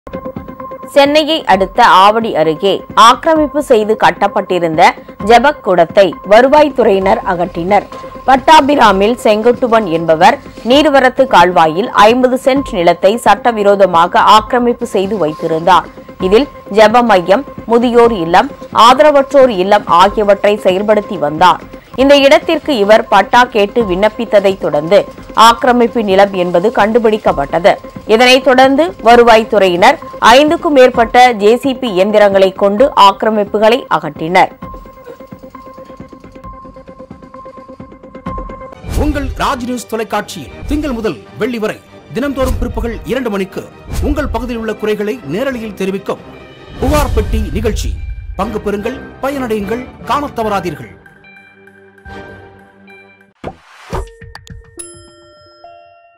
சென்னையை அடுத்த ஆவடி அருகே ஆக்கிரமிப்பு செய்து கட்டப்பட்டிருந்த ஜெபக் குடத்தை வருவாய்த்துறையினர் அகற்றினர் பட்டாபிராமில் செங்குட்டுவன் என்பவர் நீர்வரத்து கால்வாயில் ஐம்பது சென்ட் நிலத்தை சட்டவிரோதமாக ஆக்கிரமிப்பு செய்து வைத்திருந்தார் இதில் ஜெப மையம் முதியோர் இல்லம் ஆதரவற்றோர் இல்லம் ஆகியவற்றை செயல்படுத்தி வந்தார் இந்த இடத்திற்கு இவர் பட்டா கேட்டு விண்ணப்பித்ததை தொடர்ந்து ஆக்கிரமிப்பு நிலம் என்பது கண்டுபிடிக்கப்பட்டது இதனைத் தொடர்ந்து வருவாய்த்துறையினர் ஐந்துக்கும் மேற்பட்ட ஜேசிபி இயந்திரங்களை கொண்டு ஆக்கிரமிப்புகளை அகற்றினர் உங்கள் ராஜ் நியூஸ் தொலைக்காட்சியில் திங்கள் முதல் வெள்ளி வரை தினம்தோறும் பிற்பகல் இரண்டு மணிக்கு உங்கள் பகுதியில் உள்ள குறைகளை நேரலையில் தெரிவிக்கும் புகார் பெட்டி நிகழ்ச்சி பங்கு பெறுங்கள் பயனடையுங்கள் காணத் தவறாதீர்கள்